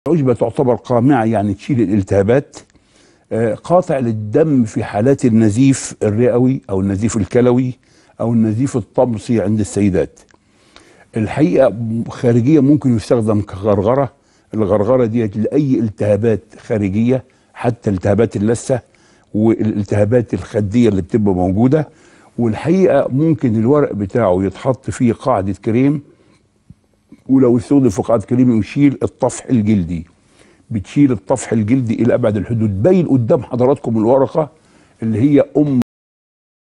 العشبة تعتبر قامعة يعني تشيل الالتهابات آه، قاطع للدم في حالات النزيف الرئوي أو النزيف الكلوي أو النزيف الطمسي عند السيدات الحقيقة خارجية ممكن يستخدم كغرغرة الغرغرة ديت لأي التهابات خارجية حتى التهابات اللثة والالتهابات الخدية اللي بتبقى موجودة والحقيقة ممكن الورق بتاعه يتحط فيه قاعدة كريم ولو استخدم في قاعدة كريم يشيل الطفح الجلدي بتشيل الطفح الجلدي إلى أبعد الحدود باين قدام حضراتكم الورقة اللي هي أم